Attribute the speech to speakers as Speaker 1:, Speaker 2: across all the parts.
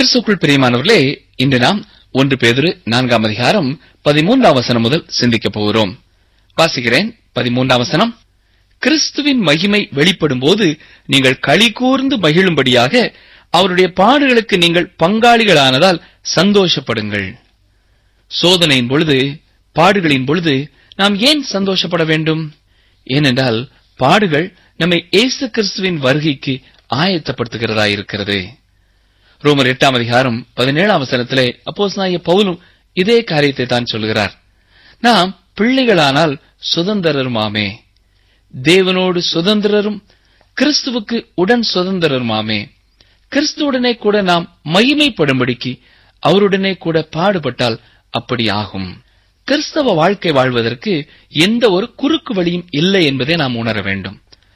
Speaker 1: கிறிஸ்துக்குள் பிரியமானவர்களே இன்று நாம் ஒன்று பேதுரு நான்காம் அதிகாரம் பதிமூன்றாம் வசனம் முதல் சிந்திக்கப் போகிறோம் வாசிக்கிறேன் பதிமூன்றாம் வசனம் கிறிஸ்துவின் மகிமை வெளிப்படும் போது நீங்கள் களி கூர்ந்து மகிழும்படியாக அவருடைய பாடுகளுக்கு நீங்கள் பங்காளிகளானதால் சந்தோஷப்படுங்கள் சோதனையின் பொழுது பாடுகளின் பொழுது நாம் ஏன் சந்தோஷப்பட வேண்டும் ஏனென்றால் பாடுகள் நம்மை இயேசு கிறிஸ்துவின் வருகைக்கு ஆயத்தப்படுத்துகிறதா இருக்கிறது ரோமர் எட்டாம் அதிகாரம் பதினேழாம் வசனத்திலே அப்போஸ்தலனாகிய பவுலும் இதே காரியத்தை தான் சொல்கிறார் நாம் பிள்ளைகளானால் சுதந்திரருமாமே தேவனோடு சுதந்திரரும் கிறிஸ்துவுக்கு உடன் சுதந்திரருமாமே கிறிஸ்துவுடனே கூட நாம் மகிமைப்படும்படிக்கு அவருடனே கூட பாடுபட்டால் அப்படி ஆகும் கிறிஸ்தவ வாழ்க்கை வாழ்வதற்கு எந்த ஒரு குறுக்கு வழியும் இல்லை என்பதை நாம் உணர வேண்டும்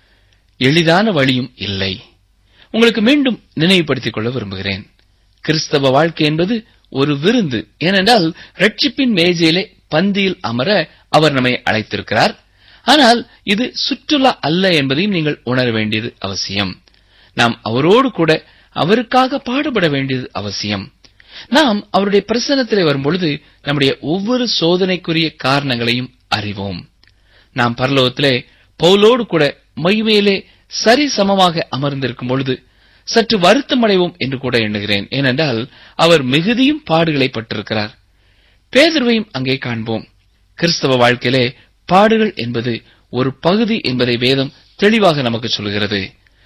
Speaker 1: எளிதான வழியும் இல்லை உங்களுக்கு மீண்டும் நினைவுபடுத்திக் கொள்ள விரும்புகிறேன் கிறிஸ்தவ வாழ்க்கை என்பது ஒரு விருந்து ஏனென்றால் ரட்சிப்பின் மேஜையிலே பந்தியில் அமர அவர் நம்மை அழைத்திருக்கிறார் ஆனால் இது சுற்றுலா அல்ல என்பதையும் நீங்கள் உணர வேண்டியது அவசியம் நாம் அவரோடு கூட அவருக்காக பாடுபட வேண்டியது அவசியம் நாம் அவருடைய பிரசன்னத்திலே வரும்பொழுது நம்முடைய ஒவ்வொரு சோதனைக்குரிய காரணங்களையும் அறிவோம் நாம் பரலோகத்திலே பவுலோடு கூட மகிமையிலே சரி சமமாக அமர்ந்திருக்கும் பொழுது சற்று வருத்தம் அடைவோம் என்று கூட எண்ணுகிறேன் ஏனென்றால் அவர் மிகுதியும் பாடுகளை பட்டிருக்கிறார் பேதர்வையும் அங்கே காண்போம் கிறிஸ்தவ வாழ்க்கையிலே பாடுகள் என்பது ஒரு பகுதி என்பதை வேதம் தெளிவாக நமக்கு சொல்கிறது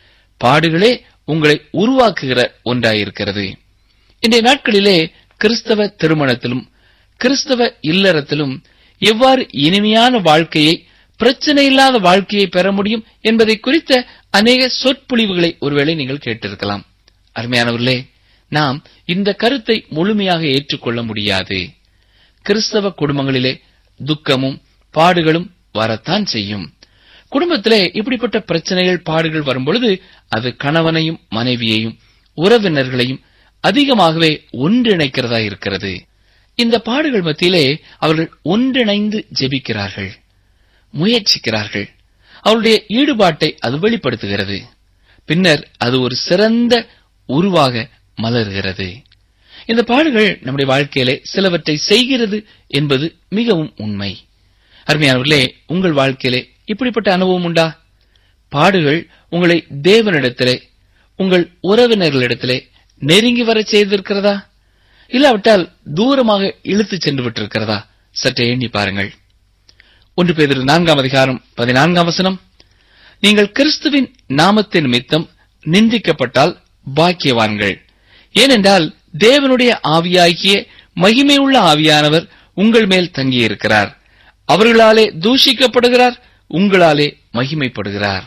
Speaker 1: பாடுகளே உங்களை உருவாக்குகிற ஒன்றாயிருக்கிறது இன்றைய நாட்களிலே கிறிஸ்தவ திருமணத்திலும் கிறிஸ்தவ இல்லறத்திலும் எவ்வாறு இனிமையான வாழ்க்கையை பிரச்சனை இல்லாத வாழ்க்கையை பெற முடியும் என்பதை குறித்த அநேக சொற்பொழிவுகளை ஒருவேளை நீங்கள் கேட்டிருக்கலாம் அருமையானவர்களே நாம் இந்த கருத்தை முழுமையாக ஏற்றுக்கொள்ள முடியாது கிறிஸ்தவ குடும்பங்களிலே துக்கமும் பாடுகளும் வரத்தான் செய்யும் குடும்பத்திலே இப்படிப்பட்ட பிரச்சனைகள் பாடுகள் வரும்பொழுது அது கணவனையும் மனைவியையும் உறவினர்களையும் அதிகமாகவே ஒன்றிணைக்கிறதா இருக்கிறது இந்த பாடுகள் மத்தியிலே அவர்கள் ஒன்றிணைந்து ஜெபிக்கிறார்கள் முயற்சிக்கிறார்கள் அவருடைய ஈடுபாட்டை அது வெளிப்படுத்துகிறது பின்னர் அது ஒரு சிறந்த உருவாக மலர்கிறது இந்த பாடுகள் நம்முடைய வாழ்க்கையிலே சிலவற்றை செய்கிறது என்பது மிகவும் உண்மை அருமையானவர்களே உங்கள் வாழ்க்கையிலே இப்படிப்பட்ட அனுபவம் உண்டா பாடுகள் உங்களை தேவனிடத்திலே உங்கள் உறவினர்களிடத்திலே நெருங்கி வரச் செய்திருக்கிறதா இல்லாவிட்டால் தூரமாக இழுத்துச் சென்று விட்டிருக்கிறதா சற்றே எண்ணி பாருங்கள் ஒன்று பேதிரு நான்காம் அதிகாரம் பதினான்காம் வசனம் நீங்கள் கிறிஸ்துவின் நாமத்தின் நிமித்தம் நிந்திக்கப்பட்டால் பாக்கியவான்கள் ஏனென்றால் தேவனுடைய ஆவியாகிய மகிமையுள்ள ஆவியானவர் உங்கள் மேல் தங்கியிருக்கிறார் அவர்களாலே தூஷிக்கப்படுகிறார் உங்களாலே மகிமைப்படுகிறார்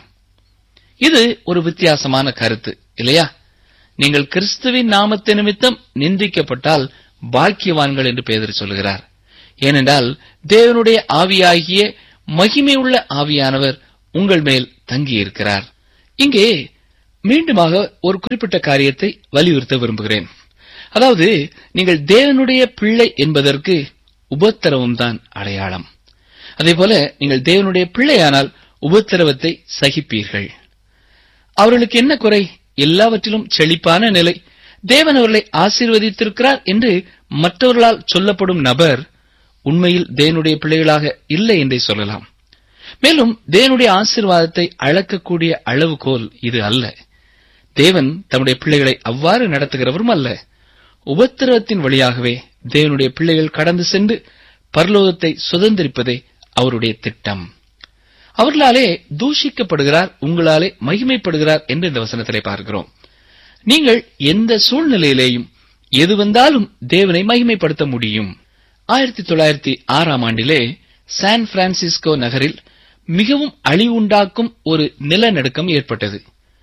Speaker 1: இது ஒரு வித்தியாசமான கருத்து இல்லையா நீங்கள் கிறிஸ்துவின் நாமத்தை நிமித்தம் நிந்திக்கப்பட்டால் பாக்கியவான்கள் என்று பேதர் சொல்கிறார் ஏனென்றால் தேவனுடைய ஆவியாகிய மகிமையுள்ள ஆவியானவர் உங்கள் மேல் தங்கியிருக்கிறார் இங்கே மீண்டுமாக ஒரு குறிப்பிட்ட காரியத்தை வலியுறுத்த விரும்புகிறேன் அதாவது நீங்கள் தேவனுடைய பிள்ளை என்பதற்கு உபத்திரவம் தான் அடையாளம் அதேபோல நீங்கள் தேவனுடைய பிள்ளையானால் உபத்திரவத்தை சகிப்பீர்கள் அவர்களுக்கு என்ன குறை எல்லாவற்றிலும் செழிப்பான நிலை தேவன் அவர்களை ஆசீர்வதித்திருக்கிறார் என்று மற்றவர்களால் சொல்லப்படும் நபர் உண்மையில் தேவனுடைய பிள்ளைகளாக இல்லை என்றே சொல்லலாம் மேலும் தேவனுடைய ஆசீர்வாதத்தை அளக்கக்கூடிய அளவுகோல் இது அல்ல தேவன் தம்முடைய பிள்ளைகளை அவ்வாறு நடத்துகிறவரும் அல்ல உபத்திரவத்தின் வழியாகவே தேவனுடைய பிள்ளைகள் கடந்து சென்று பரலோகத்தை சுதந்திரிப்பதே அவருடைய திட்டம் அவர்களாலே தூஷிக்கப்படுகிறார் உங்களாலே மகிமைப்படுகிறார் என்று இந்த வசனத்திலே பார்க்கிறோம் நீங்கள் எந்த சூழ்நிலையிலேயும் எது வந்தாலும் தேவனை மகிமைப்படுத்த முடியும் ஆயிரத்தி தொள்ளாயிரத்தி ஆறாம் ஆண்டிலே சான் பிரான்சிஸ்கோ நகரில் மிகவும் அழிவுண்டாக்கும் ஒரு நிலநடுக்கம் ஏற்பட்டது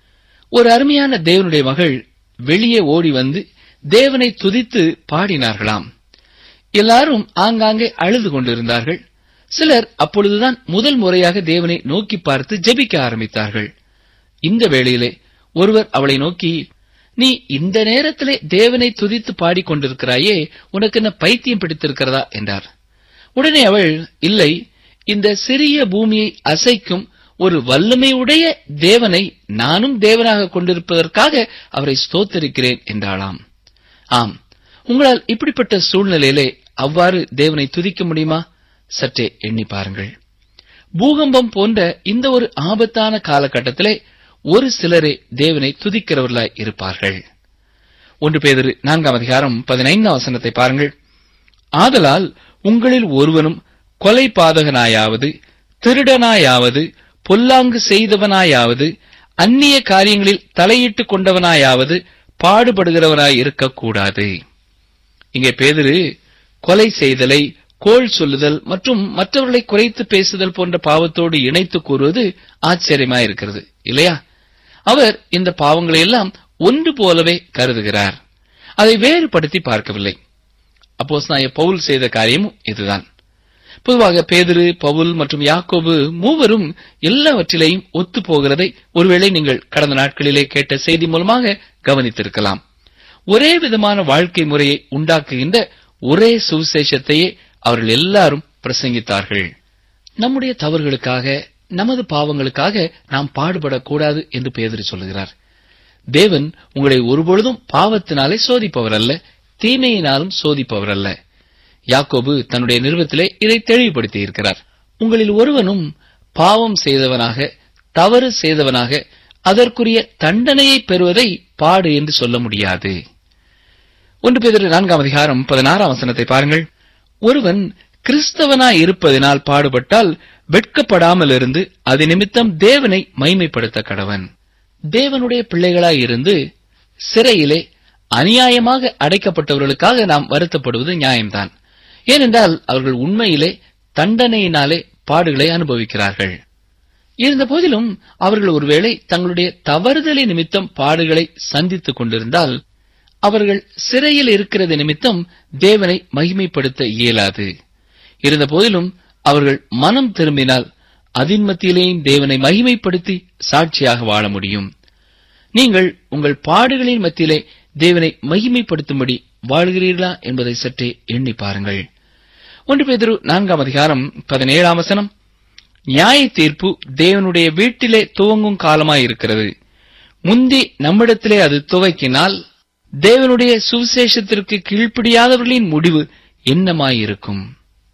Speaker 1: ஒரு அருமையான தேவனுடைய மகள் வெளியே ஓடி வந்து தேவனை துதித்து பாடினார்களாம் எல்லாரும் ஆங்காங்கே அழுது கொண்டிருந்தார்கள் சிலர் அப்பொழுதுதான் முதல் முறையாக தேவனை நோக்கி பார்த்து ஜெபிக்க ஆரம்பித்தார்கள் இந்த வேளையிலே ஒருவர் அவளை நோக்கி நீ இந்த நேரத்திலே தேவனை துதித்து பாடிக்கொண்டிருக்கிறாயே உனக்கு என்ன பைத்தியம் பிடித்திருக்கிறதா என்றார் உடனே அவள் இல்லை இந்த சிறிய பூமியை அசைக்கும் ஒரு வல்லமையுடைய தேவனை நானும் தேவனாக கொண்டிருப்பதற்காக அவரை ஸ்தோத்தரிக்கிறேன் என்றாளாம் ஆம் உங்களால் இப்படிப்பட்ட சூழ்நிலையிலே அவ்வாறு தேவனை துதிக்க முடியுமா சற்றே எண்ணி பாருங்கள் பூகம்பம் போன்ற இந்த ஒரு ஆபத்தான காலகட்டத்திலே ஒரு சிலரே தேவனை துதிக்கிறவர்களாய் இருப்பார்கள் ஒன்று பேதிரு நான்காம் அதிகாரம் பதினைந்தாம் வசனத்தை பாருங்கள் ஆதலால் உங்களில் ஒருவனும் கொலை பாதகனாயாவது திருடனாயாவது பொல்லாங்கு செய்தவனாயாவது அந்நிய காரியங்களில் தலையிட்டுக் கொண்டவனாயாவது பாடுபடுகிறவனாய் இருக்கக்கூடாது இங்கே பேதிரு கொலை செய்தலை கோள் சொல்லுதல் மற்றும் மற்றவர்களை குறைத்து பேசுதல் போன்ற பாவத்தோடு இணைத்து கூறுவது ஆச்சரியமாயிருக்கிறது இல்லையா அவர் இந்த பாவங்களை எல்லாம் ஒன்று போலவே கருதுகிறார் அதை வேறுபடுத்தி பார்க்கவில்லை அப்போஸ் நான் பவுல் செய்த காரியமும் இதுதான் பொதுவாக பேதுரு பவுல் மற்றும் யாக்கோபு மூவரும் எல்லாவற்றிலையும் ஒத்து போகிறதை ஒருவேளை நீங்கள் கடந்த நாட்களிலே கேட்ட செய்தி மூலமாக கவனித்திருக்கலாம் ஒரே விதமான வாழ்க்கை முறையை உண்டாக்குகின்ற ஒரே சுவிசேஷத்தையே அவர்கள் எல்லாரும் பிரசங்கித்தார்கள் நம்முடைய தவறுகளுக்காக நமது பாவங்களுக்காக நாம் பாடுபடக்கூடாது என்று பேதுரு சொல்லுகிறார் தேவன் உங்களை ஒருபொழுதும் பாவத்தினாலே சோதிப்பவர் அல்ல தீமையினாலும் சோதிப்பவர் அல்ல யாக்கோபு தன்னுடைய நிறுவத்திலே இதை தெளிவுபடுத்தி இருக்கிறார் உங்களில் ஒருவனும் பாவம் செய்தவனாக தவறு செய்தவனாக அதற்குரிய தண்டனையை பெறுவதை பாடு என்று சொல்ல முடியாது ஒன்று பேதர் நான்காம் அதிகாரம் பதினாறாம் வசனத்தை பாருங்கள் ஒருவன் கிறிஸ்தவனாய் இருப்பதினால் பாடுபட்டால் வெட்கப்படாமல் இருந்து அது நிமித்தம் தேவனை மைமைப்படுத்த கடவன் தேவனுடைய பிள்ளைகளாய் இருந்து சிறையிலே அநியாயமாக அடைக்கப்பட்டவர்களுக்காக நாம் வருத்தப்படுவது நியாயம்தான் ஏனென்றால் அவர்கள் உண்மையிலே தண்டனையினாலே பாடுகளை அனுபவிக்கிறார்கள் இருந்த போதிலும் அவர்கள் ஒருவேளை தங்களுடைய தவறுதலை நிமித்தம் பாடுகளை சந்தித்துக் கொண்டிருந்தால் அவர்கள் சிறையில் இருக்கிறது நிமித்தம் தேவனை மகிமைப்படுத்த இயலாது இருந்த போதிலும் அவர்கள் மனம் திரும்பினால் அதின் மத்தியிலேயும் தேவனை மகிமைப்படுத்தி சாட்சியாக வாழ முடியும் நீங்கள் உங்கள் பாடுகளின் மத்தியிலே தேவனை மகிமைப்படுத்தும்படி வாழ்கிறீர்களா என்பதை சற்றே எண்ணி பாருங்கள் ஒன்று பேதுரு நான்காம் அதிகாரம் பதினேழாம் வசனம் நியாய தீர்ப்பு தேவனுடைய வீட்டிலே துவங்கும் காலமாயிருக்கிறது முந்தி நம்மிடத்திலே அது துவக்கினால் தேவனுடைய சுவிசேஷத்திற்கு கீழ்ப்படியாதவர்களின் முடிவு என்னமாயிருக்கும்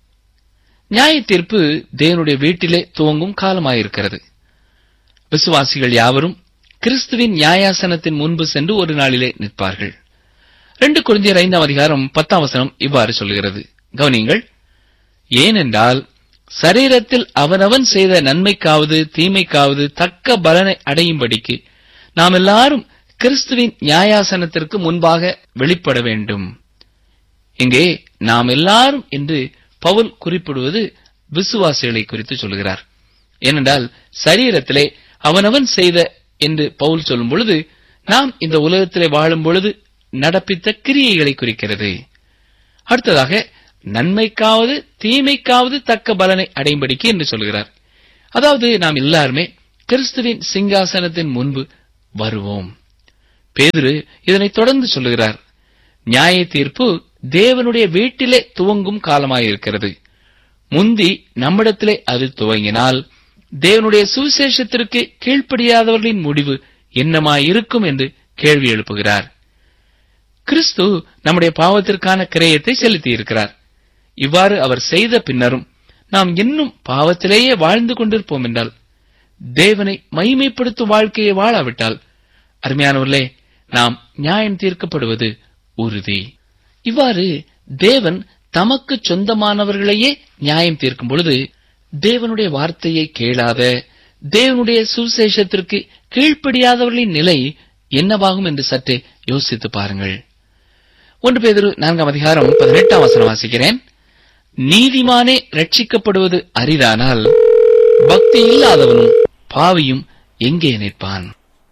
Speaker 1: நியாய தீர்ப்பு தேவனுடைய வீட்டிலே துவங்கும் காலமாயிருக்கிறது விசுவாசிகள் யாவரும் கிறிஸ்துவின் நியாயாசனத்தின் முன்பு சென்று ஒரு நாளிலே நிற்பார்கள் ரெண்டு குழந்தையர் ஐந்தாம் அதிகாரம் பத்தாம் வசனம் இவ்வாறு சொல்கிறது கவனிங்கள் ஏனென்றால் சரீரத்தில் அவனவன் செய்த நன்மைக்காவது தீமைக்காவது தக்க பலனை அடையும்படிக்கு நாம் எல்லாரும் கிறிஸ்துவின் நியாயாசனத்திற்கு முன்பாக வெளிப்பட வேண்டும் இங்கே நாம் எல்லாரும் என்று பவுல் குறிப்பிடுவது விசுவாசிகளை குறித்து சொல்கிறார் ஏனென்றால் சரீரத்திலே அவனவன் செய்த என்று பவுல் சொல்லும் பொழுது நாம் இந்த உலகத்திலே வாழும் பொழுது நடப்பித்த கிரியைகளை குறிக்கிறது அடுத்ததாக நன்மைக்காவது தீமைக்காவது தக்க பலனை அடையும்படிக்கு என்று சொல்கிறார் அதாவது நாம் எல்லாருமே கிறிஸ்துவின் சிங்காசனத்தின் முன்பு வருவோம் பேதுரு இதனை தொடர்ந்து சொல்லுகிறார் நியாய தீர்ப்பு தேவனுடைய வீட்டிலே துவங்கும் காலமாயிருக்கிறது முந்தி நம்மிடத்திலே அது துவங்கினால் தேவனுடைய சுவிசேஷத்திற்கு கீழ்ப்படியாதவர்களின் முடிவு என்னமாயிருக்கும் என்று கேள்வி எழுப்புகிறார் கிறிஸ்து நம்முடைய பாவத்திற்கான கிரயத்தை செலுத்தியிருக்கிறார் இவ்வாறு அவர் செய்த பின்னரும் நாம் இன்னும் பாவத்திலேயே வாழ்ந்து கொண்டிருப்போம் என்றால் தேவனை மகிமைப்படுத்தும் வாழ்க்கையை வாழாவிட்டால் அருமையானவர்களே நாம் நியாயம் தீர்க்கப்படுவது உறுதி இவ்வாறு தேவன் தமக்கு சொந்தமானவர்களையே நியாயம் தீர்க்கும் பொழுது தேவனுடைய வார்த்தையை கேளாத தேவனுடைய சுவிசேஷத்திற்கு கீழ்ப்படியாதவர்களின் நிலை என்னவாகும் என்று சற்றே யோசித்து பாருங்கள் ஒன்று பேதரு நான்காம் அதிகாரம் பதினெட்டாம் வசனம் வாசிக்கிறேன் நீதிமானே ரட்சிக்கப்படுவது அரிதானால் பக்தி இல்லாதவனும் பாவியும் எங்கே நிற்பான்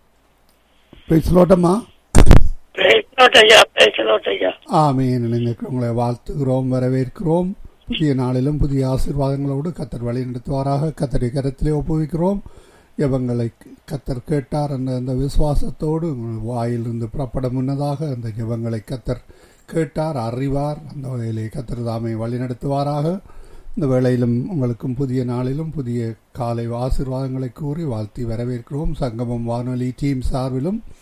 Speaker 2: பேசலோட்டம்மா
Speaker 3: பேசலோட்டையா பேசலோட்டையா
Speaker 2: ஆமீன் இணைந்திருக்கிற உங்களை வாழ்த்துகிறோம் வரவேற்கிறோம் புதிய நாளிலும் புதிய ஆசீர்வாதங்களோடு கத்தர் வழி நடத்துவாராக கத்தரை கரத்திலே ஒப்புவிக்கிறோம் ஜெபங்களை கத்தர் கேட்டார் என்ற அந்த விசுவாசத்தோடு உங்கள் வாயிலிருந்து புறப்பட முன்னதாக அந்த ஜெபங்களை கத்தர் கேட்டார் அறிவார் அந்த வகையிலே கத்தர் தாமை வழி நடத்துவாராக இந்த வேளையிலும் உங்களுக்கும் புதிய நாளிலும் புதிய காலை ஆசீர்வாதங்களை கூறி வாழ்த்தி வரவேற்கிறோம் சங்கமம் வானொலி டீம் சார்பிலும்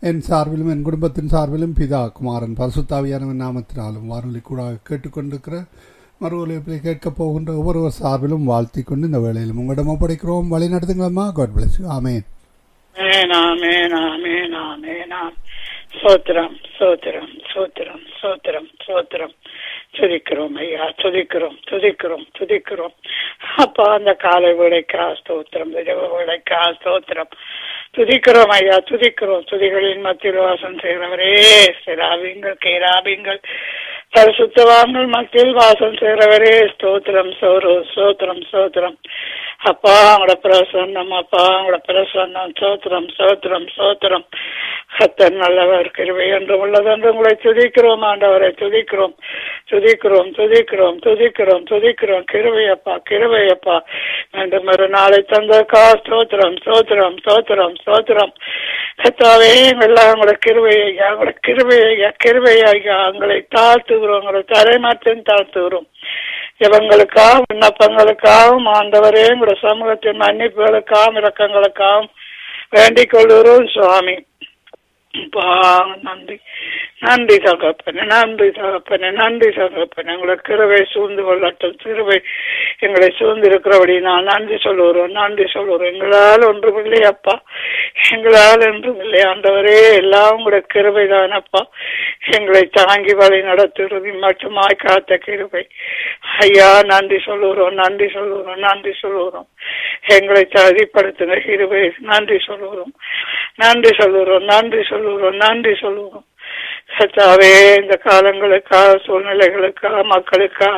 Speaker 2: என் சார்பிலும் என் குடும்பத்தின் சார்பிலும் பிதா குமாரன் பரிசுத்தாவியானவன் நாமத்தினாலும் வானொலி கூட கேட்டுக்கொண்டிருக்கிற மறு ஒலிபரப்பை கேட்கப் போகின்ற ஒவ்வொருவர் சார்பிலும் வாழ்த்திக் கொண்டு இந்த வேளையிலும் உங்களிடம் ஒப்படைக்கிறோம் வழி நடத்துங்களம்மா காட் பிளஸ் ஆமேன்
Speaker 3: ஆமென் ஆமென் ஆமென் ஆமென் ஆம். சோத்திரம் சோத்திரம் சோத்திரம் சோத்திரம் சோத்திரம் துதிக்கிறோம் ஐயா துதிக்கிறோம் துதிக்கிறோம் துதிக்கிறோம் அப்பா அந்த காலை வேலைக்கா ஸ்தோத்திரம் இரவு வேலைக்கா ஸ்தோத்திரம் துதிக்கிறோம் ஐயா துதிக்கிறோம் துதிகளின் மத்தியில் வாசம் செய்கிறவரே சிராபிங்கள் கேராபிங்கள் பரிசுத்தவான்கள் மத்தியில் வாசம் செய்கிறவரே ஸ்தோத்திரம் சோறு ஸ்தோத்திரம் ஸ்தோத்திரம் அப்பா உங்களோட பிரசன்னம் அப்பா உங்களோட பிரசன்னம் சோத்திரம் சோத்திரம் சோத்திரம் கத்தர் நல்லவர் கிருபை என்று உள்ளதென்று உங்களை துதிக்கிறோம் ஆண்டவரை துதிக்கிறோம் துதிக்கிறோம் துதிக்கிறோம் துதிக்கிறோம் துதிக்கிறோம் கிருபையப்பா கிருபையப்பா மீண்டும் ஒரு நாளை தந்தக்கா ஸ்தோத்திரம் ஸ்தோத்திரம் ஸ்தோத்திரம் ஸ்தோத்திரம் கத்தாவே எல்லாம் உங்களோட கிருபையை ஐயா உங்களோட கிருபையை ஐயா கிருபையை ஐயா உங்களை தாழ்த்துகிறோம் உங்களை தலைமாற்றம் தாழ்த்துகிறோம் இவங்களுக்காகவும் விண்ணப்பங்களுக்காகவும் ஆண்டவரே உங்களோட சமூகத்தின் மன்னிப்புகளுக்காகவும் இரக்கங்களுக்காகவும் வேண்டிக் கொள்கிறோம் சுவாமி அப்பா, நன்றி நன்றி தகப்பனே நன்றி தகப்பனே நன்றி தகப்பனே உங்களை கிருவை சூழ்ந்து கொள்ளட்டும் கிருவை எங்களை சூழ்ந்து இருக்கிறபடி நான் நன்றி சொல்லுகிறோம் நன்றி சொல்லுகிறோம் எங்களால் ஒன்றும் இல்லை அப்பா எங்களால் ஒன்றும் இல்லை ஆண்டவரே எல்லாம் உங்களோட கிருபை தானப்பா எங்களை தாங்கி வழி நடத்துறது மட்டுமாய் காத்த கிருபை ஐயா நன்றி சொல்லுகிறோம் நன்றி சொல்லுகிறோம் நன்றி சொல்லுகிறோம் எங்களை தகுதிப்படுத்தின கிருபை நன்றி சொல்லுகிறோம் நன்றி சொல்லுகிறோம் நன்றி சொல்லுகிறோம் நன்றி சொல்லுகிறோம் கத்தாவே இந்த காலங்களுக்காக சூழ்நிலைகளுக்காக மக்களுக்காக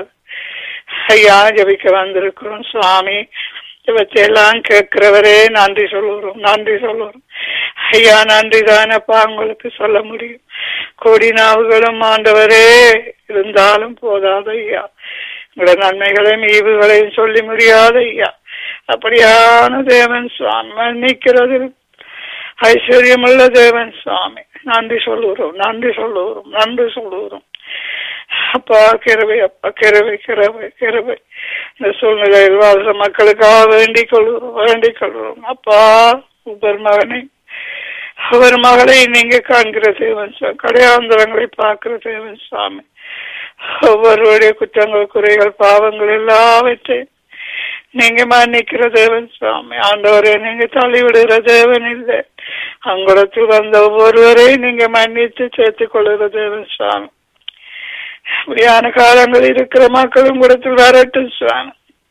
Speaker 3: ஐயா ஜபிக்க வந்திருக்கிறோம் சுவாமி இவற்றையெல்லாம் கேட்கிறவரே நன்றி சொல்லுகிறோம் நன்றி சொல்லுகிறோம் ஐயா நன்றி தானப்பா உங்களுக்கு சொல்ல முடியும் கோடி நாவுகளும் ஆண்டவரே இருந்தாலும் போதாது ஐயா உங்களோட நன்மைகளையும் ஈவுகளையும் சொல்லி முடியாது ஐயா அப்படியான தேவன் சுவாமி மன்னிக்கிறது ஐஸ்வர்யமுள்ள தேவன் சுவாமி நன்றி சொல்லுகிறோம் நன்றி சொல்லுகிறோம் நன்றி சொல்லுகிறோம் அப்பா கிருவை அப்பா கிருவை கிருவை கிருவை இந்த சூழ்நிலையில் வாழ்ற மக்களுக்காக வேண்டிக் கொள்கிறோம் வேண்டிக் கொள்கிறோம் அப்பா உபர் மகனை அவர் மகளை நீங்க காண்கிற தேவன் சுவாமி கடையாந்தரங்களை பார்க்கிற தேவன் சுவாமி ஒவ்வொருவருடைய குற்றங்கள் குறைகள் பாவங்கள் எல்லாவற்றையும் நீங்க மன்னிக்கிற தேவன் சுவாமி ஆண்டவரே நீங்க தள்ளிவிடுகிற தேவன் இல்லை அங்குடத்தில் வந்த ஒவ்வொருவரையும் நீங்க மன்னித்து சேர்த்துக் கொள்கிற தேவன் சுவாமி அப்படியான காலங்கள் இருக்கிற மக்களும் கூடத்தில் வரட்டும் சுவாமி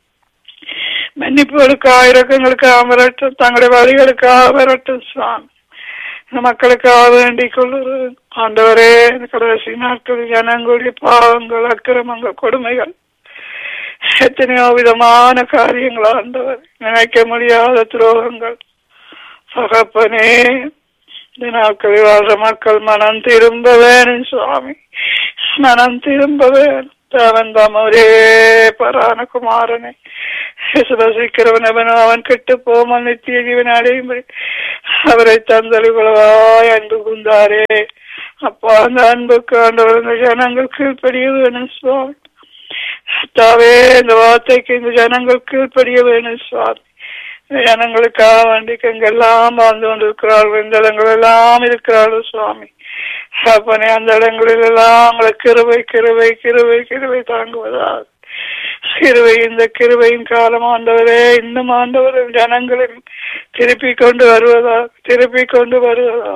Speaker 3: மன்னிப்புகளுக்காக இறக்கங்களுக்காக வரட்டும் தங்களுடைய வழிகளுக்காக வரட்டும் சுவாமி இந்த மக்களுக்காக வேண்டிக் கொள்ளுறேன் ஆண்டவரே இந்த கடைசி நாட்களில் ஜனங்களுடைய பாவங்கள் அக்கிரமங்கள் கொடுமைகள் எத்தனையோ விதமான காரியங்கள் ஆண்டவர் நினைக்க முடியாத துரோகங்கள் சகப்பனே இந்த நாட்களில் வாழ்ற மக்கள் மனம் திரும்ப வேணும் சுவாமி மனம் திரும்ப வேணும் தேவன் தாம் ஒரே பரான குமாரனை விசுவசிக்கிறவன் அவனும் அவன் கெட்டு போமல் நித்திய ஜீவன் அடையும்படி அவரை தந்தளிகளவாய் அன்பு குந்தாரே அப்பா அந்த அன்புக்கு ஆண்டவர் இந்த ஜனங்கள் கீழ்ப்படிய வேணும் சுவாமி தாவே இந்த வார்த்தைக்கு இந்த ஜனங்கள் கீழ்ப்படிய வேணும் சுவாமி இந்த ஜனங்களுக்காக வேண்டி எங்கெல்லாம் வாழ்ந்து கொண்டிருக்கிறார்கள் இந்த இடங்கள் எல்லாம் இருக்கிறார்கள் சுவாமி அப்பனே அந்த இடங்களில் எல்லாம் உங்களை கிருவை கிருவை கிருவை கிருவை தாங்குவதாக கிருவை இந்த கிருவையின் காலம் ஆண்டவரே இன்னும் ஆண்டவர் ஜனங்களை திருப்பி கொண்டு வருவதா திருப்பி கொண்டு வருவதா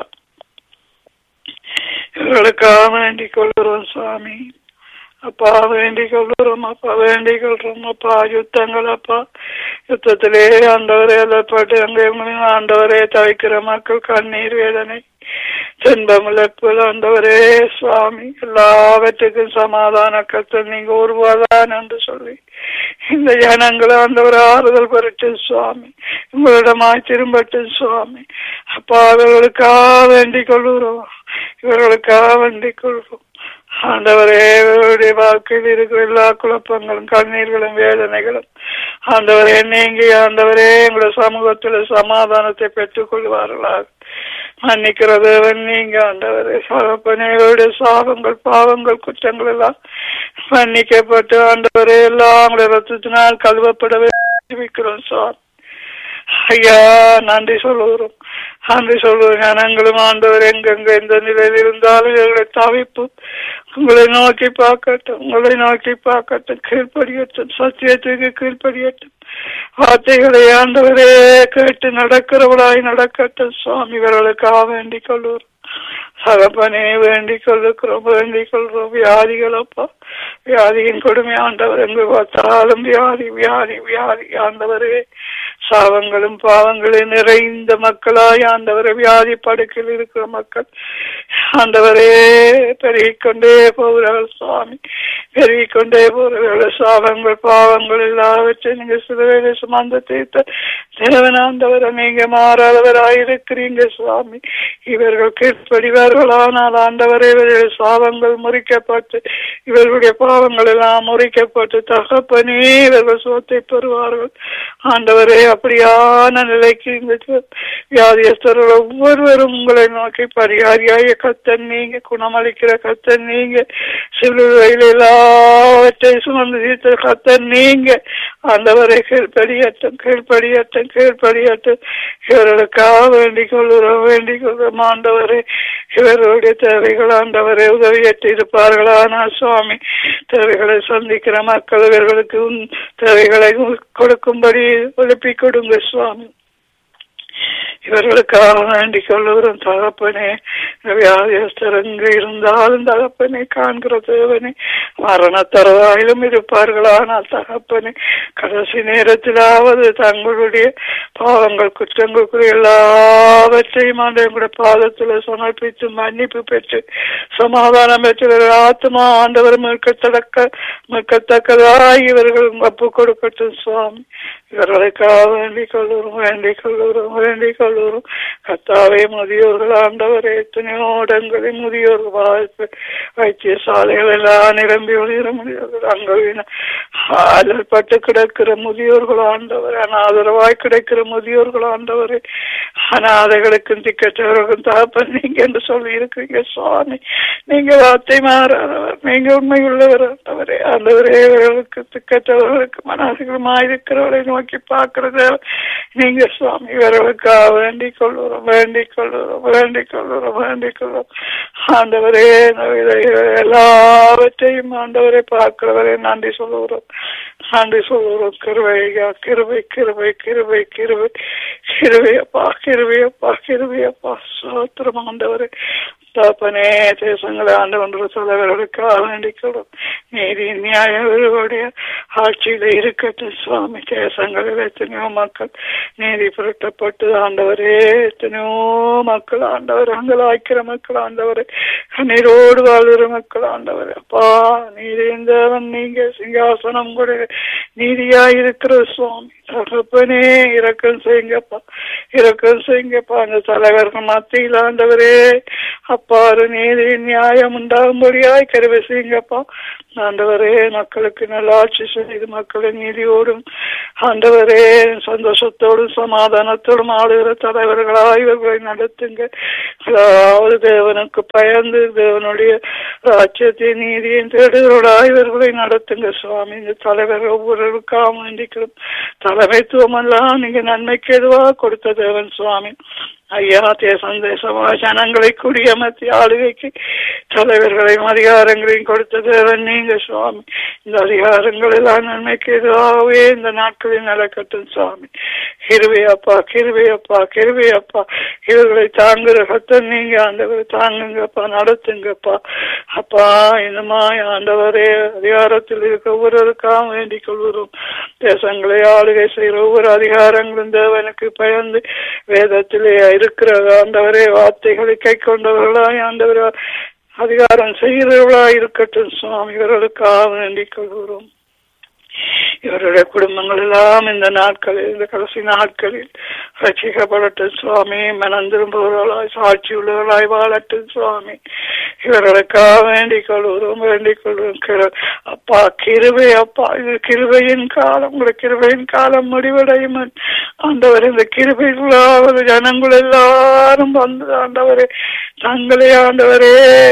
Speaker 3: இவர்களுக்காக வேண்டிக் கொள்கிறோம் சுவாமி அப்பா வேண்டிக் கொள்கிறோம் அப்பா வேண்டிக் கொள்றோம் அப்பா யுத்தங்கள் அப்பா யுத்தத்திலே ஆண்டவரே அல்லப்பட்டு அங்கே ஆண்டவரே தவிக்கிற மக்கள் கண்ணீர் வேதனை துன்பம் இழப்புகள் ஆண்டவரே சுவாமி எல்லாவற்றுக்கும் சமாதான கத்தல் நீங்க உருவாதான் என்று சொல்லி இந்த ஜனங்கள் ஆண்டவர் ஆறுதல் பெறட்டும் சுவாமி உங்களிடமாய் திரும்பட்டும் சுவாமி அப்பா அவர்களுக்காக வேண்டிக் கொள்கிறோம் இவர்களுக்காக வேண்டிக் கொள்கிறோம் ஆண்டவரே இவருடைய வாழ்க்கையில் இருக்கிற எல்லா குழப்பங்களும் கண்ணீர்களும் வேதனைகளும் ஆண்டவரே நீங்க ஆண்டவரே எங்களுடைய சமூகத்தில் சமாதானத்தை பெற்றுக் கொள்வார்களாக மன்னிக்கிற தேவன் நீங்க ஆண்டவரே சகப்பனைகளுடைய சாபங்கள் பாவங்கள் குற்றங்கள் எல்லாம் மன்னிக்கப்பட்டு ஆண்டவரே எல்லாம் உங்களுடைய ரத்தத்தினால் கழுவப்படவே ஜெபிக்கிறோம் சார் ஐயா நன்றி சொல்லுகிறோம் அன்று சொல்வது ஞானங்களும் ஆண்டவர் எங்கெங்க எந்த நிலையில் இருந்தாலும் இவர்களை தவிப்பு உங்களை நோக்கி பார்க்கட்டும் உங்களை நோக்கி பார்க்கட்டும் கீழ்ப்படியட்டும் சத்தியத்துக்கு கீழ்ப்படியட்டும் வார்த்தைகளை ஆண்டவரே கேட்டு நடக்கிறவளாய் நடக்கட்டும் சுவாமி இவர்களுக்காக வேண்டிக் கொள்வோம் சகப்பனே வேண்டிக் கொள்ளுக்கிறோம் வேண்டிக் கொள்றோம் வியாதிகளப்பா வியாதியின் கொடுமை ஆண்டவர் எங்கு பார்த்தாலும் வியாதி வியாதி வியாதி ஆண்டவரே சாவங்களும் பாவங்களும் நிறைந்த மக்களாய் ஆண்டவரே வியாதி படுக்கையில் இருக்கிற மக்கள் ஆண்டவரே பெருகிக்கொண்டே போகிறார்கள் சுவாமி பெருகிக்கொண்டே போகிறார்கள் சாவங்கள் பாவங்கள் எல்லாவற்றையும் நீங்க சிலுவையில சுமந்து தீர்த்த தேவன் ஆண்டவரை நீங்க மாறாதவராயிருக்கிறீங்க சுவாமி இவர்கள் கீழ்ப்படிவார்களானால் ஆண்டவரே இவர்கள் சாபங்கள் முறிக்கப்பட்டு இவர்களுடைய பாவங்கள் எல்லாம் முறிக்கப்பட்டு தகப்பனே இவர்கள் சுகத்தை பெறுவார்கள் ஆண்டவரே அப்படியான நிலைக்கு இந்த வியாதியஸ்தர்கள் ஒவ்வொருவரும் உங்களை நோக்கி பரிகாரியாய கத்தன் நீங்க குணமளிக்கிற கத்தன் நீங்க சிலுவையில் எல்லாவற்றையும் சுமந்து தீர்த்த கத்தன் நீங்க ஆண்டவரை கீழ்ப்படியட்டும் கீழ்ப்படியட்டும் கீழ்ப்படியட்டும் இவர்களுக்காக வேண்டிக் கொள்கிறோம் வேண்டிக் கொள்கிறோம் ஆண்டவரே இவர்களுடைய தேவைகள் ஆண்டவரை உதவியற்று இருப்பார்கள் ஆனால் சுவாமி தேவைகளை சந்திக்கிற மக்கள் இவர்களுக்கு உன் தேவைகளை கொடுக்கும்படி எழுப்பி கொடுங்க சுவாமி இவர்களுக்காக வேண்டிக் கொள்ளுகிறோம் தகப்பனே வியாதியஸ்தர் எங்கு இருந்தாலும் தகப்பனை காண்கிற தேவனே மரண தருவாயிலும் இருப்பார்கள் ஆனால் தகப்பனே கடைசி நேரத்திலாவது தங்களுடைய பாவங்கள் குற்றங்களுக்கு எல்லாவற்றையும் ஆண்டவங்களுடைய பாதத்தில் சமர்ப்பித்து மன்னிப்பு பெற்று சமாதானம் பெற்று ஆத்மா ஆண்டவர் மீட்கத்தக்க மீட்கத்தக்கதாய் இவர்கள் ஒப்பு கொடுக்கட்டும் சுவாமி இவர்களுக்காக வேண்டிக் கொள்ளுறோம் வேண்டிக் கொள்ளுறோம் வேண்டிக் கொள்ளுறோம் கத்தாவே முதியோர்கள் ஆண்டவரே எத்தனையோ இடங்களில் முதியோர்கள் வாழ்த்து வைத்தியசாலைகள் எல்லாம் நிரம்பி ஒளிர முதியோர்கள் அங்கே ஆளல் பட்டு கிடக்கிற முதியோர்கள் ஆண்டவர் அனாதரவாய் கிடைக்கிற முதியோர்கள் ஆண்டவரே அனாதைகளுக்கும் திக்கற்றவர்களுக்கும் தகப்பன் நீங்க என்று சொல்லி இருக்கிறீங்க சுவாமி நீங்க வார்த்தை மாறாதவர் நீங்க உண்மையுள்ளவர் ஆண்டவரே ஆண்டவரே இவர்களுக்கு திக்கற்றவர்களுக்கு மனாதிகளுமாய் இருக்கிறவரை நோக்கி பார்க்கிறது நீங்க சுவாமி இவர்களுக்காக வேண்டிக் கொள்ளுறோம் வேண்டிக் கொள்ளுறோம் வேண்டிக் கொள்ளுறோம் வேண்டிக் கொள்ளுறோம் ஆண்டவரே எல்லாவற்றையும் ஆண்டவரை பார்க்கிறவரை நன்றி சொல்லுகிறோம் நன்றி சொல்லுகிறோம் கிருவையா கிருவை கிருவை கிருவை கிருவை கிருவையப்பா கிருவையப்பா கிருவையப்பா சோத்திரம் ஆண்டவரே தப்பனே தேசங்களை ஆண்டு கொண்டு தலைவர்களுக்காக வேண்டிக்கிறோம் நீதி நியாயவர்களுடைய ஆட்சியில இருக்கட்டும் சுவாமி தேசங்களில் எத்தனையோ மக்கள் நீதி புரட்டப்பட்டு ஆண்டவரே எத்தனையோ மக்கள் ஆண்டவர் அங்கலாய்க்கிற மக்கள் ஆண்டவரே கண்ணீரோடு வாழ்கிற மக்கள் ஆண்டவர் அப்பா நீதிந்தவன் நீங்க சிங்காசனம் கூட நீதியா இருக்கிற சுவாமி தகப்பனே இறக்கம் செய்யுங்கப்பா இறக்கம் செய்யுங்கப்பா அந்த தலைவர்கள் மத்தியில் ஆண்டவரே அப்பாறு நீதி நியாயம் உண்டாகும்படியாய் கருவை செய்யுங்கப்பா ஆண்டவரே மக்களுக்கு நல்ல ஆட்சி செய்து மக்களை நீதியோடும் ஆண்டவரே சந்தோஷத்தோடும் சமாதானத்தோடும் ஆளுகிற தலைவர்களாய் இவர்களை நடத்துங்க அதாவது தேவனுக்கு பயந்து தேவனுடைய ராஜ்யத்தை நீதியின் தேடுகளோடாய் இவர்களை நடத்துங்க சுவாமி இந்த தலைவர் ஒவ்வொருவருக்காக வேண்டிக்கிறோம் தலைமைத்துவம் எல்லாம் நீங்க நன்மைக்கு எதுவா கொடுத்த தேவன் சுவாமி ஐயா தேசம் தேசமா ஜனங்களை குடியமர்த்தி ஆளுகைக்கு தலைவர்களையும் அதிகாரங்களையும் கொடுத்த தேவன் நீங்க சுவாமி இந்த அதிகாரங்கள் எல்லாம் நன்மைக்கு எதுவாகவே இந்த நாட்களில் நடக்கட்டும் சுவாமி கிருவையப்பா கிருவையப்பா கிருவையப்பா இவர்களை தாங்குற கத்தன் நீங்க ஆண்டவரை தாங்குங்கப்பா நடத்துங்கப்பா அப்பா இன்னுமா ஆண்டவரே அதிகாரத்தில் இருக்க ஒவ்வொருவருக்காக வேண்டிக் கொள்கிறோம் தேசங்களை ஆளுகை செய்கிற ஒவ்வொரு அதிகாரங்களும் தேவனுக்கு பயந்து வேதத்திலே இருக்கிற ஆண்டவரே வார்த்தைகளை கை கொண்டவர்களாய் ஆண்டவர் அதிகாரம் செய்கிறவர்களாய் இருக்கட்டும் சுவாமி இவர்களுக்காக வேண்டிக் கொள்கிறோம் இவருடைய குடும்பங்கள் எல்லாம் இந்த நாட்களில் இந்த கடைசி நாட்களில் ரசிக்கப்படட்டும் சுவாமி மனம் திரும்புகிறவர்களாய் சாட்சி உள்ளவர்களாய் வாழட்டும் சுவாமி இவர்களுக்காக வேண்டிக் கொள்கிறோம் வேண்டிக் கொள்கிறோம் அப்பா கிருபை அப்பா இது கிருபையின் காலம் உங்களை கிருபையின் காலம் முடிவடையும் ஆண்டவர் இந்த கிருபைகளாவது ஜனங்கள் எல்லாரும் வந்து ஆண்டவரே தங்களை ஆண்டவரே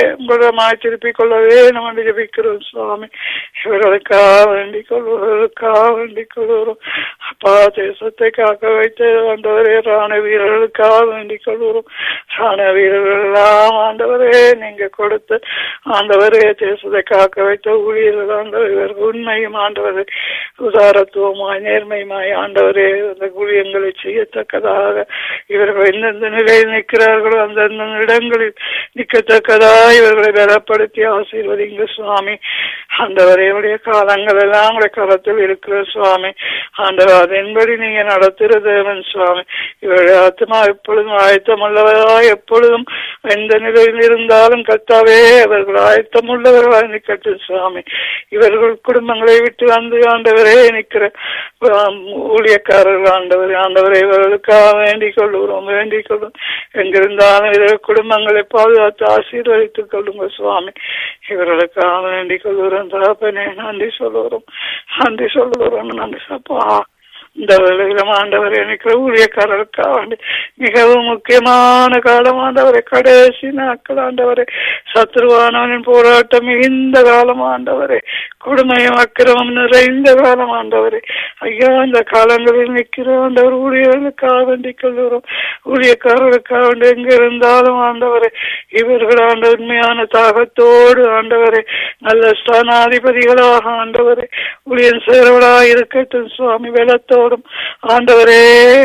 Speaker 3: உங்களிடமாய் திருப்பிக் கொள்ளவே நம்ம ஜபிக்கிறோம் சுவாமி இவர்களுக்காக வேண்டிக் கொள்வர்களுக்காக வேண்டிக் கொள்கிறோம் அப்பா தேசத்தை காக்க வைத்து ஆண்டவரே ராண வீரர்களுக்காக வேண்டிக் கொள்கிறோம் ராண வீரர்கள் எல்லாம் ஆண்டவரே நீங்க கொடுத்து ஆண்டவரே தேசத்தை காக்க வைத்த ஊழியர்கள் ஆண்டவர் இவர்கள் உண்மையும் ஆண்டவரே உதாரத்துவமாய் நேர்மையுமாய் ஆண்டவரே அந்த ஊழியங்களை செய்யத்தக்கதாக இவர்கள் எந்தெந்த நிலையில் நிற்கிறார்களோ அந்தந்த இடங்களில் நிற்கத்தக்கதாக இவர்களை பலப்படுத்தி ஆசீர்வதிங்க சுவாமி ஆண்டவரே உடைய காலங்கள் எல்லாம் உடைய கரத்தில் இருக்கிற சுவாமி ஆண்டவர் அதன்படி நீங்க நடத்துகிற தேவன் சுவாமி இவருடைய ஆத்மா எப்பொழுதும் ஆயத்தமுள்ளவரா எப்பொழுதும் எந்த நிலையில் இருந்தாலும் கத்தாவே அவர்கள் ஆயத்தமுள்ளவர்களாக நிற்கட்டும் சுவாமி இவர்கள் குடும்பங்களை விட்டு வந்து ஆண்டவரே நிற்கிற ஆம், ஊழியக்காரர்கள் ஆண்டவர் ஆண்டவரை இவர்களுக்காக வேண்டிக் கொள்ளுகிறோம் வேண்டிக் கொள்ளும் எங்கிருந்தாலும் இவர்கள் குடும்பங்களை பாதுகாத்து ஆசீர்வதித்துக் கொள்ளுங்க சுவாமி இவர்களுக்காக வேண்டிக் கொள்கிறோம் தகப்பனே நன்றி சொல்லுகிறோம் நன்றி சொல்லுகிறோம் நன்றி சப்பா இந்த வேளையிலும் ஆண்டவர் எனக்கு ஊழியக்காரருக்காக வேண்டி மிகவும் முக்கியமான காலம் ஆண்டவரை கடைசி நாட்கள் ஆண்டவரை சத்ருவானவனின் போராட்டம் மிகுந்த காலம் ஆண்டவரே கொடுமையும் அக்கிரமம் நிறைந்த காலம் ஆண்டவரே ஐயா இந்த காலங்களில் நிற்கிற ஆண்டவர் ஊழியர்களுக்காக வேண்டிக் கொள்கிறோம் ஊழியக்காரர்களுக்காக வேண்டி எங்க இருந்தாலும் ஆண்டவரே இவர்கள் ஆண்ட உண்மையான தாகத்தோடு ஆண்டவரே நல்ல ஸ்தானாதிபதிகளாக ஆண்டவரே ஊழியன் சேரவளாக இருக்கட்டும் சுவாமி வெள்ளத்தோடும் ஆண்டவரே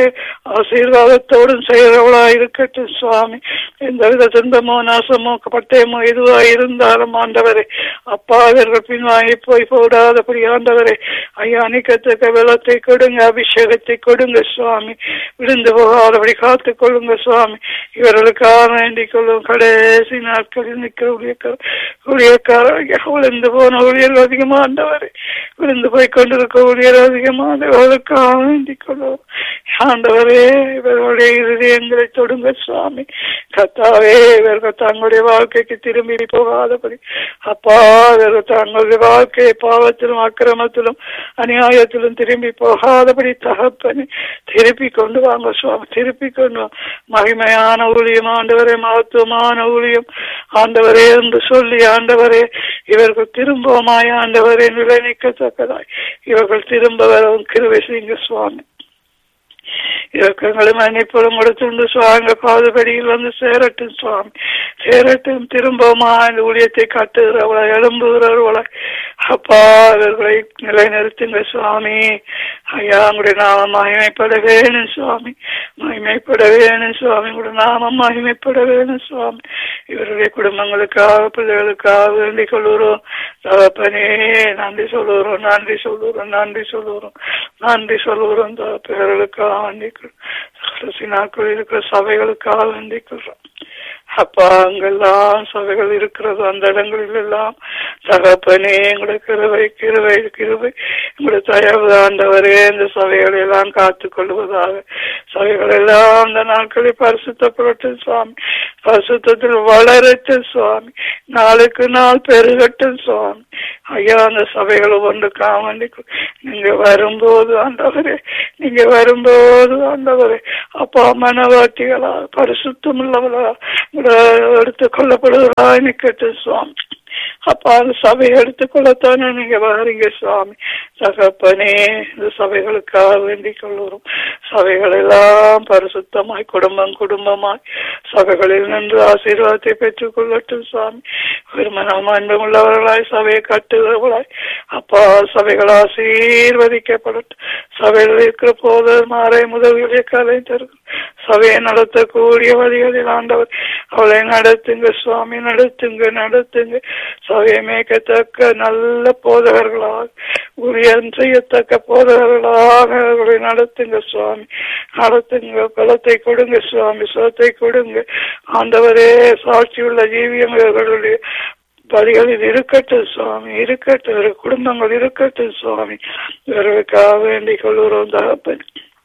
Speaker 3: ஆசீர்வாதத்தோடும் செய்கிறவளா இருக்கட்டும் சுவாமி எந்தவித துன்பமோ நாசமோ பட்டயமோ எதுவா இருந்தாலும் ஆண்டவரே அப்பா அவர்கள் பின்வாங்கி போய் போடாதபடி ஆண்டவரே ஐயா நிக்கத்தக்க வெள்ளத்தை கொடுங்க அபிஷேகத்தை கொடுங்க சுவாமி விழுந்து போகாதபடி காத்துக் கொள்ளுங்க சுவாமி இவர்களுக்காக வேண்டிக் கொள்ளும் கடைசி நாட்களில் நிற்கிற ஊழியக்கார ஊழியக்காரர் விழுந்து போன ஊழியர்கள் அதிகமா ஆண்டவரே விழுந்து போய் கொண்டிருக்க ஊழியர் அதிகமானவர்களுக்காக வேண்டிக் கொள்ளும் ஆண்டவரே இவர்களுடைய இருதயங்களை தொடுங்க சுவாமி கத்தாவே இவர்கள் தங்களுடைய வாழ்க்கைக்கு திரும்பி போகாதபடி அப்பா இவர்கள் தங்களுடைய வாழ்க்கையை பாவத்திலும் அக்கிரமத்திலும் அநியாயத்திலும் திரும்பி போகாதபடி தகப்பனி திருப்பி கொண்டு வாங்க சுவாமி திருப்பி கொண்டு வாங்க மகிமையான ஊழியம் ஆண்டவரே மகத்துவமான ஊழியம் ஆண்டவரே என்று சொல்லி ஆண்டவரே இவர்கள் திரும்பவுமாய் ஆண்டவரே நிலை நிற்கத்தக்கதாய் இவர்கள் திரும்ப வரவும் கிருவை செய்யுங்க சுவாமி இறக்கங்களும் மன்னிப்பும் கொடுத்துண்டு சுவாங்க பாதுபடியில் வந்து சேரட்டும் சுவாமி சேரட்டும் திரும்பவுமா இந்த ஊழியத்தை கட்டுகிறவளை எழும்புகிறவளை அப்பா இவர்களை நிலைநிறுத்துங்க சுவாமி ஐயா உங்களுடைய நாமம் மகிமைப்பட வேணும் சுவாமி மகிமைப்பட வேணும் சுவாமி உங்களுடைய நாமம் மகிமைப்பட வேணும் சுவாமி இவருடைய குடும்பங்களுக்காக பிள்ளைகளுக்காக வேண்டிக் கொள்ளுறோம் தகப்பனே நன்றி சொல்லுகிறோம் நன்றி சொல்லுகிறோம் நன்றி சொல்லுகிறோம் நன்றி சொல்லுகிறோம் தகப்பர்களுக்காக வேண்டிக் கடைசி நாட்கள் இருக்கிற சபைகளுக்காக வேண்டிக் கொள்றோம் அப்பா அங்கெல்லாம் சபைகள் இருக்கிறது அந்த இடங்களில் எல்லாம் தகப்பனே எங்களுடைய கிருவை கிருவை கிருவை எங்களுடைய தயவு ஆண்டவரே இந்த சபைகளை எல்லாம் காத்துக் கொள்வதாக சபைகள் எல்லாம் அந்த நாட்களில் பரிசுத்தப்படட்டும் சுவாமி பரிசுத்தத்தில் வளரட்டும் சுவாமி நாளுக்கு நாள் பெருகட்டும் சுவாமி ஐயா அந்த சபைகள் ஒன்றுக்காக வேண்டி நீங்க வரும்போது ஆண்டவரே நீங்க வரும்போது ஆண்டவரே அப்பா மனவாட்டிகளா பரிசுத்தம் உள்ளவளா எடுத்துக் கொள்ளப்படுவதா நிக்கட்டும் சுவாமி அப்பா அந்த சபையை எடுத்துக்கொள்ளத்தானே நீங்க வாரீங்க சுவாமி தகப்பனே இந்த சபைகளுக்காக வேண்டிக் கொள்ளுறோம் சபைகள் எல்லாம் பரிசுத்தமாய் குடும்பம் குடும்பமாய் சபைகளில் நின்று ஆசீர்வாதத்தை பெற்றுக் கொள்ளட்டும் சுவாமி விருமணம் அன்பும் உள்ளவர்களாய் சபையை கட்டுகிறவர்களாய் அப்பா சபைகள் ஆசீர்வதிக்கப்படட்டும் சபையில் இருக்கிற போதர் மாறை முதல்களை கலைஞர்கள் சபையை நடத்தக்கூடிய வழிகளில் ஆண்டவர் அவளை நடத்துங்க சுவாமி நடத்துங்க நடத்துங்க சபையை மேய்க்கத்தக்க நல்ல போதகர்களாக உரியன் செய்யத்தக்க போதகர்களாக அவர்களை நடத்துங்க சுவாமி நடத்துங்க பலத்தை கொடுங்க சுவாமி சுகத்தை கொடுங்க ஆண்டவரே சாட்சி உள்ள ஜீவியங்களுடைய பலிகளில் இருக்கட்டும் சுவாமி இருக்கட்டும் இவர்கள் குடும்பங்கள் இருக்கட்டும் சுவாமி இவர்களுக்காக வேண்டிக் கொள்கிறோம் தகப்பன்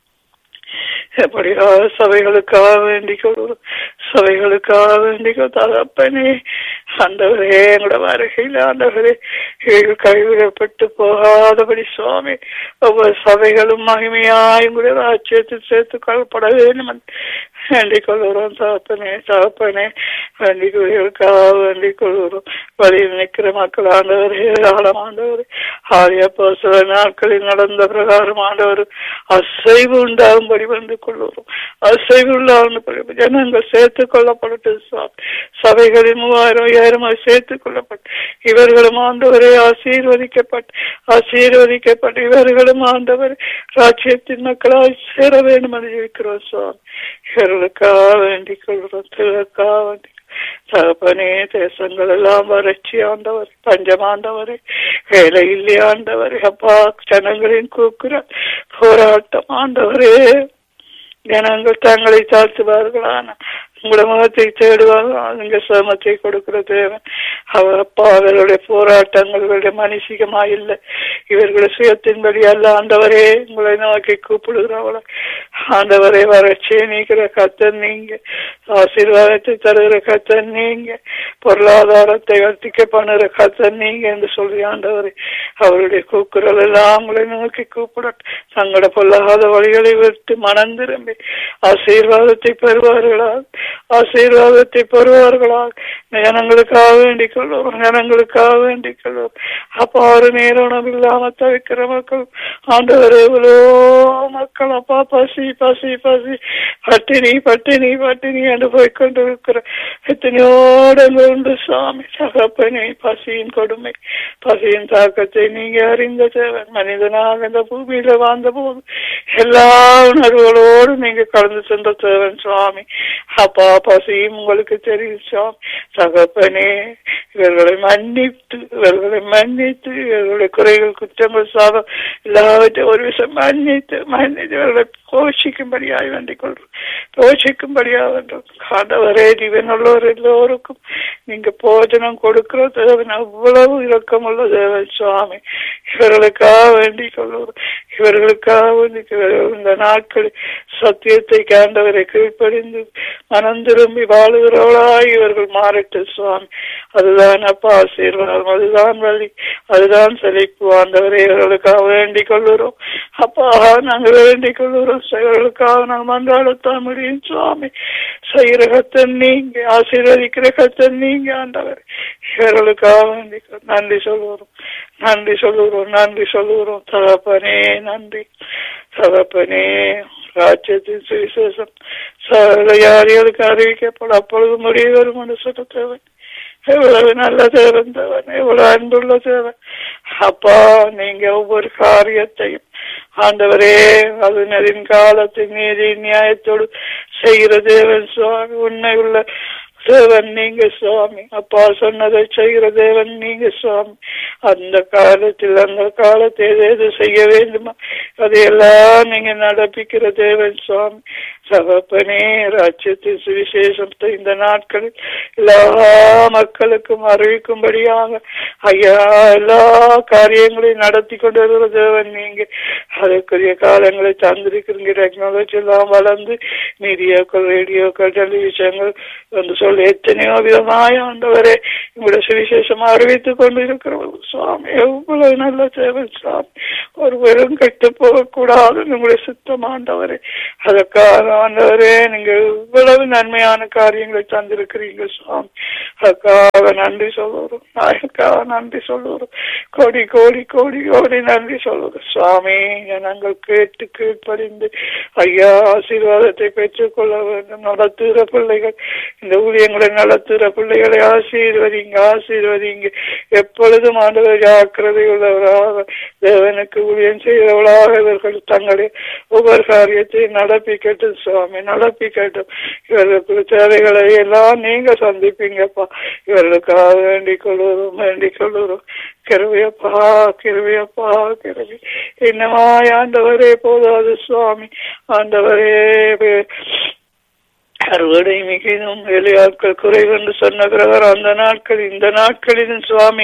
Speaker 3: எப்படியா சபைகளுக்காக வேண்டிக் கொள்கிறோம் சபைகளுக்காக வேண்டிக் தகப்பனே ஆண்டவரே எங்களோட வருகையில் ஆண்டவரே இவர்கள் கைவிடப்பட்டு போகாதபடி சுவாமி ஒவ்வொரு சபைகளும் மகிமையாய் உங்களுடைய ராஜ்யத்தில் சேர்த்துக் கொள்ளப்பட வேண்டும் என்று வேண்டிக் கொள்கிறோம் தகப்பனே தகப்பனே வேண்டிக் கொள்கிறோம் வேண்டிக் கொள்கிறோம் வழியில் நிற்கிற மக்கள் ஆண்டவர் ஏராளம் ஆண்டவர் ஆரியப்போ சில நாட்களில் நடந்த பிரகாரம் ஆண்டவர் அசைவு உண்டாகும்படி வந்து கொள்கிறோம் அசைவு உண்டாகும்படி ஜனங்கள் சேர்த்துக் கொள்ளப்பட்டு சபைகளில் மூவாயிரம் ஐயாயிரம் சேர்த்துக் கொள்ளப்பட்டு இவர்களும் ஆண்டவரை ஆசீர்வதிக்கப்பட்டு ஆசீர்வதிக்கப்பட்டு இவர்களும் ஆண்டவர் ராஜ்யத்தின் மக்களால் சேர வேண்டும் என்று இருக்கிறோம் சுவாமி இவர்களுக்காக வேண்டிக் கொள்கிறோம் திருக்காக வேண்டிக் தகப்பனே தேசங்கள் எல்லாம் வறட்சி ஆண்டவர் பஞ்சமாண்டவரே வேலை இல்லை ஆண்டவரே அப்பா ஜனங்களின் கூக்குற போராட்டம் ஆண்டவரே ஜனங்கள் தங்களை தாழ்த்துவார்களான உங்களோட முகத்தை தேடுவார்கள் நீங்க சிரமத்தை கொடுக்கிற தேவன் அவர் அப்பா அவர்களுடைய போராட்டங்களுடைய மனுஷிகமா இல்லை இவர்களுடைய சுயத்தின்படி அல்ல ஆண்டவரே உங்களை நோக்கி கூப்பிடுகிறவள ஆண்டவரே வறட்சியை நீக்கிற கத்தன் நீங்க ஆசீர்வாதத்தை தருகிற கத்தன் நீங்க பொருளாதாரத்தை வர்த்திக்க பண்ணுற கத்தன் நீங்க என்று சொல்லி ஆண்டவரே அவருடைய கூக்குரல் எல்லாம் உங்களை நோக்கி கூப்பிடட்டும் தங்களோட பொல்லாத வழிகளை விட்டு மனம் திரும்பி ஆசீர்வாதத்தை பெறுவார்களா ஆசீர்வாதத்தை பெறுவார்களாக ஜனங்களுக்காக வேண்டிக் கொள்வோம் ஜனங்களுக்காக வேண்டிக் கொள்வோம் அப்பா ஒரு நேரம் இல்லாம தவிக்கிற மக்கள் ஆண்டவர் எவ்வளோ மக்கள் அப்பா பசி பசி பசி பட்டினி பட்டினி பட்டினி என்று போய்கொண்டு இருக்கிற எத்தனையோடு உண்டு சாமி தகப்பனே பசியின் கொடுமை பசியின் தாக்கத்தை நீங்க அறிந்த தேவன் மனிதனாக இந்த பூமியில வாழ்ந்த போது எல்லா உணர்வுகளோடு நீங்க கடந்து சென்ற தேவன் சுவாமி அப்பா பசியும் உங்களுக்கு தெரியும் சுவாமி தகப்பனே இவர்களை மன்னித்து இவர்களை மன்னித்து இவர்களுடைய குறைகள் குற்றங்கள் சாதம் எல்லாவற்றையும் ஒரு விஷயம் மன்னித்து மன்னித்து இவர்களை போஷிக்கும்படியாக வேண்டிக் கொள்றோம் போஷிக்கும்படியாக வேண்டும் காண்டவரே ஜீவனுள்ளவர் எல்லோருக்கும் நீங்க போஜனம் கொடுக்கிற தேவன் அவ்வளவு இரக்கமுள்ள தேவன் சுவாமி இவர்களுக்காக வேண்டிக் கொள்வோம் இவர்களுக்காக வேண்டிக் இந்த நாட்களில் சத்தியத்தை காண்டவரை கீழ்ப்படிந்து மனம் திரும்பி வாழுகிறவளாய் இவர்கள் மாறட்டு சுவாமி அதுதான் அப்பா ஆசீர்வாதம் அதுதான் வழி அதுதான் செழிப்பு ஆண்டவரை இவர்களுக்காக வேண்டிக் கொள்ளுறோம் அப்பா நாங்கள் வேண்டிக் கொள்ளுறோம் இவர்களுக்காக நாங்கள் மன்றாடத்தான் முடியும் சுவாமி செய்கிற கத்தன் நீங்க ஆசீர்வதிக்கிற கத்தன் நீங்க ஆண்டவர் இவர்களுக்காக வேண்டி நன்றி சொல்லுகிறோம் நன்றி சொல்லுகிறோம் நன்றி சொல்லுகிறோம் தகப்பனே நன்றி தகப்பனே ராஜ்யத்தின் சுவிசேஷம் சகல யாரிகளுக்கு அறிவிக்கப்படும் அப்பொழுது முடிவு வரும் என்று சொல்ல தேவன் எவ்வளவு நல்ல தேவன் தேவன் எவ்வளவு அன்புள்ள தேவன் அப்பா நீங்க ஒவ்வொரு காரியத்தையும் ஆண்டவரே அது நதின் காலத்தில் நீதி நியாயத்தோடு செய்கிற தேவன் சுவாமி உண்மை உள்ள தேவன் நீங்க சுவாமி அப்பா சொன்னதை செய்கிற தேவன் நீங்க சுவாமி அந்த காலத்தில் அந்த காலத்தை எது செய்ய வேண்டுமா அதையெல்லாம் நீங்க நடப்பிக்கிற தேவன் சுவாமி சகப்பனே ராஜ்யத்தின் சுவிசேஷத்தை இந்த நாட்களில் எல்லா மக்களுக்கும் அறிவிக்கும்படியாக ஐயா எல்லா காரியங்களையும் நடத்தி கொண்டு வருகிற தேவன் நீங்க அதற்குரிய காலங்களை தந்திருக்கிறீங்க டெக்னாலஜி எல்லாம் வளர்ந்து மீடியாக்கள் ரேடியோக்கள் டெலிவிஷன்கள் என்று சொல்லி எத்தனையோ விதமாய் ஆண்டவரே உங்களுடைய சுவிசேஷமா அறிவித்துக் கொண்டு இருக்கிறோம் சுவாமி எவ்வளவு நல்ல தேவன் சுவாமி ஒரு வெறும் கெட்டு போகக்கூடாது உங்களுடைய சுத்தம் ஆண்டவரே அதற்காக ஆண்டவரே நீங்க இவ்வளவு நன்மையான காரியங்களை தந்திருக்கிறீங்க சுவாமி அதுக்காக நன்றி சொல்லுறோம் நாயக்காக நன்றி சொல்லுறோம் கோடி கோடி கோடி கோடி நன்றி சொல்லுறோம் சுவாமி நாங்கள் கேட்டு கீழ்ப்படிந்து ஐயா ஆசீர்வாதத்தை பெற்றுக்கொள்ள வேண்டும் நடத்துகிற பிள்ளைகள் இந்த ஊழியங்களை நடத்துகிற பிள்ளைகளை ஆசீர்வதிங்க ஆசீர்வதிங்க எப்பொழுதும் ஆண்டவர் ஜாக்கிரதை உள்ளவராக தேவனுக்கு ஊழியம் செய்தவளாக இவர்கள் தங்களை ஒவ்வொரு காரியத்தையும் நடப்பிக்கட்டும் சுவாமி நடப்பிக்கட்டும் இவர்களுக்கு தேவைகளை எல்லாம் நீங்க சந்திப்பீங்கப்பா இவர்களுக்காக வேண்டிக் கொள்வதும் வேண்டிக் கொள்வதும் கிருவியப்பா கிருவியப்பா கிருவி என்னமாய் ஆண்டவரே போதாது சுவாமி ஆண்டவரே அறுவடை மிகவும் வேலையாட்கள் குறைவென்று சொன்ன பிரகாரம் அந்த நாட்கள் இந்த நாட்களிலும் சுவாமி